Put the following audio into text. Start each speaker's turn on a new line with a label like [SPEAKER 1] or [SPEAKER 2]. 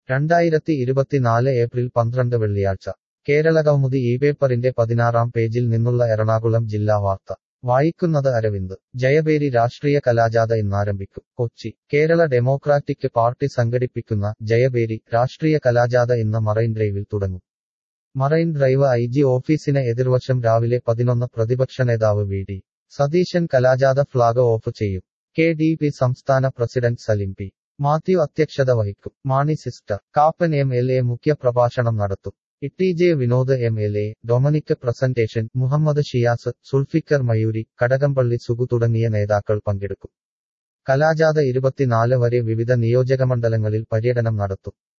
[SPEAKER 1] രണ്ടായിരത്തി ഇരുപത്തിനാല് ഏപ്രിൽ പന്ത്രണ്ട് വെള്ളിയാഴ്ച കേരളകൗമുദി ഈ പേപ്പറിന്റെ പതിനാറാം പേജിൽ നിന്നുള്ള എറണാകുളം ജില്ലാ വാർത്ത വായിക്കുന്നത് അരവിന്ദ് ജയബേരി രാഷ്ട്രീയ കലാജാഥ ഇന്നാരംഭിക്കും കൊച്ചി കേരള ഡെമോക്രാറ്റിക് പാർട്ടി സംഘടിപ്പിക്കുന്ന ജയബേരി രാഷ്ട്രീയ കലാജാഥ ഇന്ന് മറൈൻ ഡ്രൈവിൽ തുടങ്ങും മറൈൻ ഡ്രൈവ് ഐ ജി ഓഫീസിന് എതിർവശം രാവിലെ പതിനൊന്ന് പ്രതിപക്ഷ നേതാവ് വി ഡി സതീശൻ കലാജാഥ ഫ്ളാഗ് ഓഫ് ചെയ്യും കെ ഡി പി സംസ്ഥാന പ്രസിഡന്റ് സലിം പി മാത്യു അധ്യക്ഷത വഹിക്കും Mani sister Kappan M L A മുഖ്യപ്രഭാഷണം നടത്തും E J Vinod M L A Dominic Presentation Muhammad Shiyas Zulfikar Mayoori Kadakampally Sugu തുടങ്ങിയ നേതാക്കൾ പങ്കെടുക്കും കലാജാഥ ഇരുപത്തിനാല് വരെ വിവിധ നിയോജകമണ്ഡലങ്ങളിൽ പര്യടനം നടത്തും